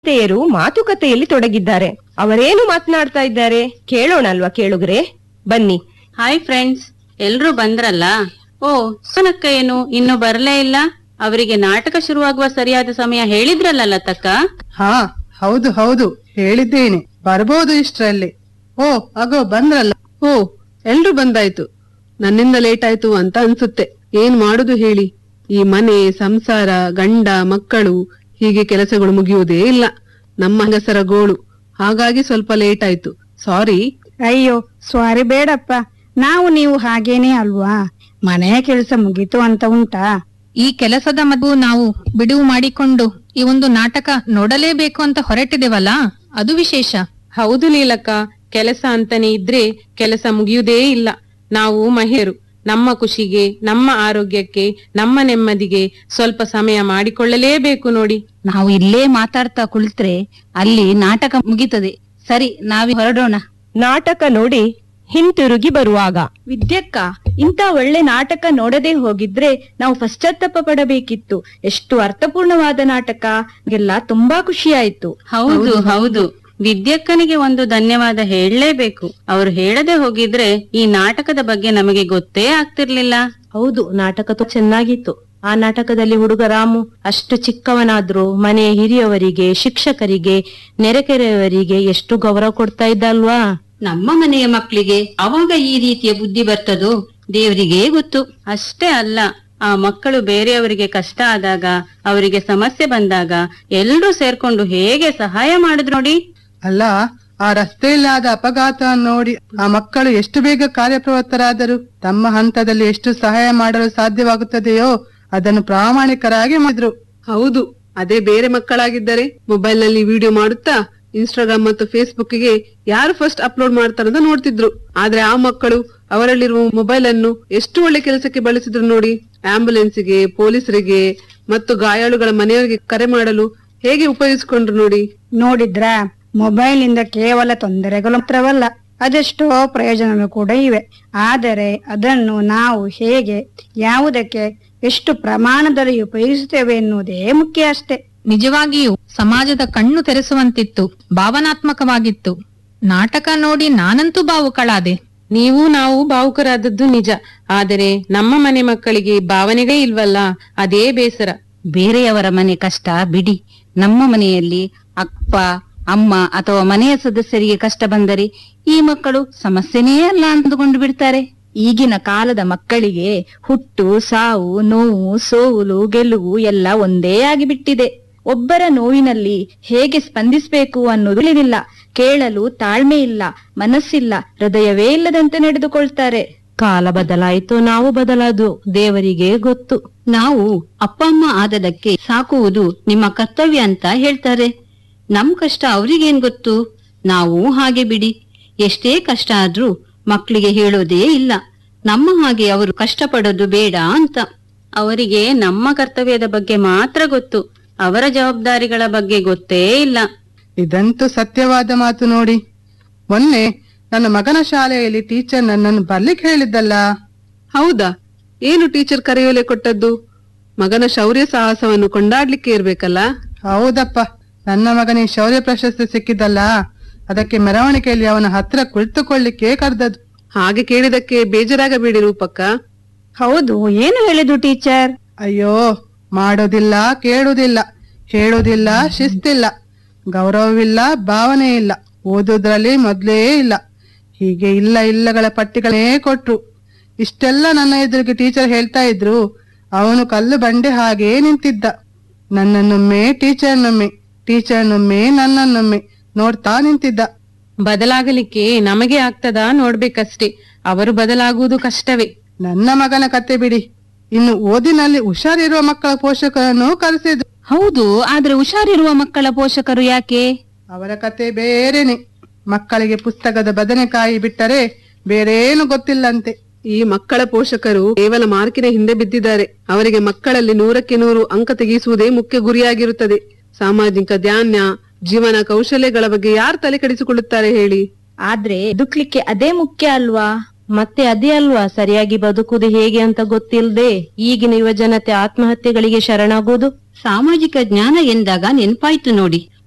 ತೇರು ಮಾತುಕತೆಯಲ್ಲಿ ತೊಡಗಿದ್ದಾರೆ ಅವರೇನು ಮಾತನಾಡ್ತಾ ಇದ್ದಾರೆ ಕೇಳೋಣ ಅಲ್ವಾ ಕೇಳುಗ್ರೆ ಬನ್ನಿ ಹಾಯ್ ಫ್ರೆಂಡ್ಸ್ ಎಲ್ರೂ ಬಂದ್ರಲ್ಲ ಓ ಸುನಕ್ಕ ಏನು ಇನ್ನು ಬರಲೇ ಇಲ್ಲ ಅವರಿಗೆ ನಾಟಕ ಶುರುವಾಗುವ ಸರಿಯಾದ ಸಮಯ ಹೇಳಿದ್ರಲ್ಲ ಲತಕ್ಕ ಹಾ ಹೌದು ಹೌದು ಹೇಳಿದ್ದೇನೆ ಬರ್ಬೋದು ಇಷ್ಟ್ರಲ್ಲಿ ಓ ಅಗೋ ಬಂದ್ರಲ್ಲ ಓ ಎಲ್ರು ಬಂದಾಯ್ತು ನನ್ನಿಂದ ಲೇಟ್ ಆಯ್ತು ಅಂತ ಅನ್ಸುತ್ತೆ ಏನ್ ಮಾಡುದು ಹೇಳಿ ಈ ಮನೆ ಸಂಸಾರ ಗಂಡ ಮಕ್ಕಳು ಹೀಗೆ ಕೆಲಸಗಳು ಮುಗಿಯುವುದೇ ಇಲ್ಲ ನಮ್ಮ ಹೆಂಗಸರ ಗೋಳು ಹಾಗಾಗಿ ಸ್ವಲ್ಪ ಲೇಟ್ ಆಯ್ತು ಸಾರಿ ಅಯ್ಯೋ ಸ್ವಾರಿ ಬೇಡಪ್ಪ ನಾವು ನೀವು ಹಾಗೇನೆ ಅಲ್ವಾ ಮನೆಯ ಕೆಲಸ ಮುಗೀತು ಅಂತ ಉಂಟಾ ಈ ಕೆಲಸದ ಮಧ್ಯೆ ನಾವು ಬಿಡುವು ಮಾಡಿಕೊಂಡು ಈ ಒಂದು ನಾಟಕ ನೋಡಲೇಬೇಕು ಅಂತ ಹೊರಟಿದೆವಲ್ಲ ಅದು ವಿಶೇಷ ಹೌದು ಲೀಲಕ್ಕ ಕೆಲಸ ಅಂತಾನೆ ಇದ್ರೆ ಕೆಲಸ ಮುಗಿಯುವುದೇ ಇಲ್ಲ ನಾವು ಮಹಿಳೆಯರು ನಮ್ಮ ಖುಷಿಗೆ ನಮ್ಮ ಆರೋಗ್ಯಕ್ಕೆ ನಮ್ಮ ನೆಮ್ಮದಿಗೆ ಸ್ವಲ್ಪ ಸಮಯ ಮಾಡಿಕೊಳ್ಳಲೇಬೇಕು ನೋಡಿ ನಾವು ಇಲ್ಲೇ ಮಾತಾಡ್ತಾ ಕುಳಿತ್ರೆ ಅಲ್ಲಿ ನಾಟಕ ಮುಗಿತದೆ ಸರಿ ನಾವಿ ಹೊರಡೋಣ ನಾಟಕ ನೋಡಿ ಹಿಂತಿರುಗಿ ಬರುವಾಗ ವಿದ್ಯಕ್ಕ ಇಂಥ ಒಳ್ಳೆ ನಾಟಕ ನೋಡದೆ ಹೋಗಿದ್ರೆ ನಾವು ಪಶ್ಚಾತ್ತಾಪ ಪಡಬೇಕಿತ್ತು ಎಷ್ಟು ಅರ್ಥಪೂರ್ಣವಾದ ನಾಟಕ ಎಲ್ಲ ತುಂಬಾ ಖುಷಿಯಾಯ್ತು ಹೌದು ಹೌದು ವಿದ್ಯಕ್ಕನಿಗೆ ಒಂದು ಧನ್ಯವಾದ ಹೇಳಲೇಬೇಕು ಅವ್ರು ಹೇಳದೆ ಹೋಗಿದ್ರೆ ಈ ನಾಟಕದ ಬಗ್ಗೆ ನಮಗೆ ಗೊತ್ತೇ ಆಗ್ತಿರ್ಲಿಲ್ಲ ಹೌದು ನಾಟಕ ತು- ಚೆನ್ನಾಗಿತ್ತು ಆ ನಾಟಕದಲ್ಲಿ ಹುಡುಗ ರಾಮು ಅಷ್ಟು ಚಿಕ್ಕವನಾದ್ರೂ ಮನೆಯ ಹಿರಿಯವರಿಗೆ ಶಿಕ್ಷಕರಿಗೆ ನೆರೆಕೆರೆಯವರಿಗೆ ಎಷ್ಟು ಗೌರವ ಕೊಡ್ತಾ ಇದ್ದ ಅಲ್ವಾ ನಮ್ಮ ಮನೆಯ ಮಕ್ಕಳಿಗೆ ಅವಾಗ ಈ ರೀತಿಯ ಬುದ್ಧಿ ಬರ್ತದೋ ದೇವರಿಗೆ ಗೊತ್ತು ಅಷ್ಟೇ ಅಲ್ಲ ಆ ಮಕ್ಕಳು ಬೇರೆಯವರಿಗೆ ಕಷ್ಟ ಆದಾಗ ಅವರಿಗೆ ಸಮಸ್ಯೆ ಬಂದಾಗ ಎಲ್ರೂ ಸೇರ್ಕೊಂಡು ಹೇಗೆ ಸಹಾಯ ಮಾಡಿದ್ರು ನೋಡಿ ಅಲ್ಲ ಆ ರಸ್ತೆಯಲ್ಲಿ ಆದ ಅಪಘಾತ ನೋಡಿ ಆ ಮಕ್ಕಳು ಎಷ್ಟು ಬೇಗ ಕಾರ್ಯಪ್ರವೃತ್ತರಾದರು ತಮ್ಮ ಹಂತದಲ್ಲಿ ಎಷ್ಟು ಸಹಾಯ ಮಾಡಲು ಸಾಧ್ಯವಾಗುತ್ತದೆಯೋ ಅದನ್ನು ಪ್ರಾಮಾಣಿಕರಾಗಿ ಮಾಡಿದ್ರು ಹೌದು ಅದೇ ಬೇರೆ ಮಕ್ಕಳಾಗಿದ್ದರೆ ಮೊಬೈಲ್ ನಲ್ಲಿ ವಿಡಿಯೋ ಮಾಡುತ್ತಾ ಇನ್ಸ್ಟಾಗ್ರಾಮ್ ಮತ್ತು ಫೇಸ್ಬುಕ್ ಗೆ ಯಾರು ಫಸ್ಟ್ ಅಪ್ಲೋಡ್ ಮಾಡ್ತಾರಂತ ನೋಡ್ತಿದ್ರು ಆದ್ರೆ ಆ ಮಕ್ಕಳು ಅವರಲ್ಲಿರುವ ಮೊಬೈಲ್ ಅನ್ನು ಎಷ್ಟು ಒಳ್ಳೆ ಕೆಲಸಕ್ಕೆ ಬಳಸಿದ್ರು ನೋಡಿ ಆಂಬ್ಯುಲೆನ್ಸ್ಗೆ ಪೊಲೀಸರಿಗೆ ಮತ್ತು ಗಾಯಾಳುಗಳ ಮನೆಯವರಿಗೆ ಕರೆ ಮಾಡಲು ಹೇಗೆ ಉಪಯೋಗಿಸಿಕೊಂಡ್ರು ನೋಡಿ ನೋಡಿದ್ರ ಮೊಬೈಲ್ ಇಂದ ಕೇವಲ ತೊಂದರೆಗಳು ಮಾತ್ರವಲ್ಲ ಅದೆಷ್ಟೋ ಪ್ರಯೋಜನಗಳು ಕೂಡ ಇವೆ ಆದರೆ ಅದನ್ನು ನಾವು ಹೇಗೆ ಯಾವುದಕ್ಕೆ ಎಷ್ಟು ಪ್ರಮಾಣದಲ್ಲಿ ಉಪಯೋಗಿಸುತ್ತೇವೆ ಎನ್ನುವುದೇ ಮುಖ್ಯ ಅಷ್ಟೇ ನಿಜವಾಗಿಯೂ ಸಮಾಜದ ಕಣ್ಣು ತೆರೆಸುವಂತಿತ್ತು ಭಾವನಾತ್ಮಕವಾಗಿತ್ತು ನಾಟಕ ನೋಡಿ ನಾನಂತೂ ಭಾವುಕಳಾದೆ ನೀವು ನಾವು ಭಾವುಕರಾದದ್ದು ನಿಜ ಆದರೆ ನಮ್ಮ ಮನೆ ಮಕ್ಕಳಿಗೆ ಭಾವನೆಗಳೇ ಇಲ್ವಲ್ಲ ಅದೇ ಬೇಸರ ಬೇರೆಯವರ ಮನೆ ಕಷ್ಟ ಬಿಡಿ ನಮ್ಮ ಮನೆಯಲ್ಲಿ ಅಪ್ಪ ಅಮ್ಮ ಅಥವಾ ಮನೆಯ ಸದಸ್ಯರಿಗೆ ಕಷ್ಟ ಬಂದರೆ ಈ ಮಕ್ಕಳು ಸಮಸ್ಯೆನೇ ಅಲ್ಲ ಅಂದುಕೊಂಡು ಬಿಡ್ತಾರೆ ಈಗಿನ ಕಾಲದ ಮಕ್ಕಳಿಗೆ ಹುಟ್ಟು ಸಾವು ನೋವು ಸೋಲು ಗೆಲುವು ಎಲ್ಲ ಒಂದೇ ಆಗಿಬಿಟ್ಟಿದೆ ಒಬ್ಬರ ನೋವಿನಲ್ಲಿ ಹೇಗೆ ಸ್ಪಂದಿಸಬೇಕು ಅನ್ನೋದು ತಿಳಿದಿಲ್ಲ ಕೇಳಲು ತಾಳ್ಮೆ ಇಲ್ಲ ಮನಸ್ಸಿಲ್ಲ ಹೃದಯವೇ ಇಲ್ಲದಂತೆ ನಡೆದುಕೊಳ್ತಾರೆ ಕಾಲ ಬದಲಾಯಿತು ನಾವು ಬದಲಾದು ದೇವರಿಗೆ ಗೊತ್ತು ನಾವು ಅಪ್ಪ ಅಮ್ಮ ಆದದಕ್ಕೆ ಸಾಕುವುದು ನಿಮ್ಮ ಕರ್ತವ್ಯ ಅಂತ ಹೇಳ್ತಾರೆ ನಮ್ ಕಷ್ಟ ಅವ್ರಿಗೇನ್ ಗೊತ್ತು ನಾವು ಹಾಗೆ ಬಿಡಿ ಎಷ್ಟೇ ಕಷ್ಟ ಆದ್ರೂ ಮಕ್ಕಳಿಗೆ ಹೇಳೋದೇ ಇಲ್ಲ ನಮ್ಮ ಹಾಗೆ ಅವರು ಕಷ್ಟಪಡೋದು ಬೇಡ ಅಂತ ಅವರಿಗೆ ನಮ್ಮ ಕರ್ತವ್ಯದ ಬಗ್ಗೆ ಮಾತ್ರ ಗೊತ್ತು ಅವರ ಜವಾಬ್ದಾರಿಗಳ ಬಗ್ಗೆ ಗೊತ್ತೇ ಇಲ್ಲ ಇದಂತೂ ಸತ್ಯವಾದ ಮಾತು ನೋಡಿ ಮೊನ್ನೆ ನನ್ನ ಮಗನ ಶಾಲೆಯಲ್ಲಿ ಟೀಚರ್ ನನ್ನನ್ನು ಬರ್ಲಿಕ್ಕೆ ಹೇಳಿದ್ದಲ್ಲ ಹೌದಾ ಏನು ಟೀಚರ್ ಕರೆಯೋಲೆ ಕೊಟ್ಟದ್ದು ಮಗನ ಶೌರ್ಯ ಸಾಹಸವನ್ನು ಕೊಂಡಾಡ್ಲಿಕ್ಕೆ ಇರ್ಬೇಕಲ್ಲ ಹೌದಪ್ಪ ನನ್ನ ಮಗನಿಗೆ ಶೌರ್ಯ ಪ್ರಶಸ್ತಿ ಸಿಕ್ಕಿದ್ದಲ್ಲ ಅದಕ್ಕೆ ಮೆರವಣಿಗೆಯಲ್ಲಿ ಅವನ ಹತ್ರ ಕುಳಿತುಕೊಳ್ಳಿಕ್ಕೆ ಕರೆದದ್ದು ಹಾಗೆ ಕೇಳಿದಕ್ಕೆ ಬೇಜಾರಾಗಬೇಡಿ ರೂಪಕ್ಕ ಹೌದು ಏನು ಹೇಳಿದ್ರು ಟೀಚರ್ ಅಯ್ಯೋ ಮಾಡೋದಿಲ್ಲ ಕೇಳುವುದಿಲ್ಲ ಹೇಳುವುದಿಲ್ಲ ಶಿಸ್ತಿಲ್ಲ ಗೌರವವಿಲ್ಲ ಭಾವನೆ ಇಲ್ಲ ಓದುವುದ್ರಲ್ಲಿ ಮೊದ್ಲೇ ಇಲ್ಲ ಹೀಗೆ ಇಲ್ಲ ಇಲ್ಲಗಳ ಪಟ್ಟಿಗಳೇ ಕೊಟ್ರು ಇಷ್ಟೆಲ್ಲ ನನ್ನ ಎದುರಿಗೆ ಟೀಚರ್ ಹೇಳ್ತಾ ಇದ್ರು ಅವನು ಕಲ್ಲು ಬಂಡೆ ಹಾಗೇ ನಿಂತಿದ್ದ ನನ್ನನ್ನೊಮ್ಮೆ ಟೀಚರ್ನೊಮ್ಮೆ ಟೀಚರ್ನೊಮ್ಮೆ ನನ್ನನ್ನೊಮ್ಮೆ ನೋಡ್ತಾ ನಿಂತಿದ್ದ ಬದಲಾಗಲಿಕ್ಕೆ ನಮಗೆ ಆಗ್ತದಾ ನೋಡ್ಬೇಕಷ್ಟೇ ಅವರು ಬದಲಾಗುವುದು ಕಷ್ಟವೇ ನನ್ನ ಮಗನ ಕತೆ ಬಿಡಿ ಇನ್ನು ಓದಿನಲ್ಲಿ ಹುಷಾರಿರುವ ಮಕ್ಕಳ ಪೋಷಕರನ್ನು ಕರೆಸಿದ್ರು ಹೌದು ಆದ್ರೆ ಹುಷಾರಿರುವ ಮಕ್ಕಳ ಪೋಷಕರು ಯಾಕೆ ಅವರ ಕತೆ ಬೇರೆನೆ ಮಕ್ಕಳಿಗೆ ಪುಸ್ತಕದ ಬದನೆಕಾಯಿ ಬಿಟ್ಟರೆ ಬೇರೇನು ಗೊತ್ತಿಲ್ಲಂತೆ ಈ ಮಕ್ಕಳ ಪೋಷಕರು ಕೇವಲ ಮಾರ್ಕಿನ ಹಿಂದೆ ಬಿದ್ದಿದ್ದಾರೆ ಅವರಿಗೆ ಮಕ್ಕಳಲ್ಲಿ ನೂರಕ್ಕೆ ನೂರು ಅಂಕ ತೆಗೆಸುವುದೇ ಮುಖ್ಯ ಗುರಿಯಾಗಿರುತ್ತದೆ ಸಾಮಾಜಿಕ ಧ್ಯಾನ ಜೀವನ ಕೌಶಲ್ಯಗಳ ಬಗ್ಗೆ ಯಾರು ತಲೆ ಕೆಡಿಸಿಕೊಳ್ಳುತ್ತಾರೆ ಹೇಳಿ ಆದ್ರೆ ಬದುಕ್ಲಿಕ್ಕೆ ಅದೇ ಮುಖ್ಯ ಅಲ್ವಾ ಮತ್ತೆ ಅದೇ ಅಲ್ವಾ ಸರಿಯಾಗಿ ಬದುಕುದು ಹೇಗೆ ಅಂತ ಗೊತ್ತಿಲ್ಲದೆ ಈಗಿನ ಯುವ ಜನತೆ ಆತ್ಮಹತ್ಯೆಗಳಿಗೆ ಶರಣಾಗುವುದು ಸಾಮಾಜಿಕ ಜ್ಞಾನ ಎಂದಾಗ ನೆನಪಾಯ್ತು ನೋಡಿ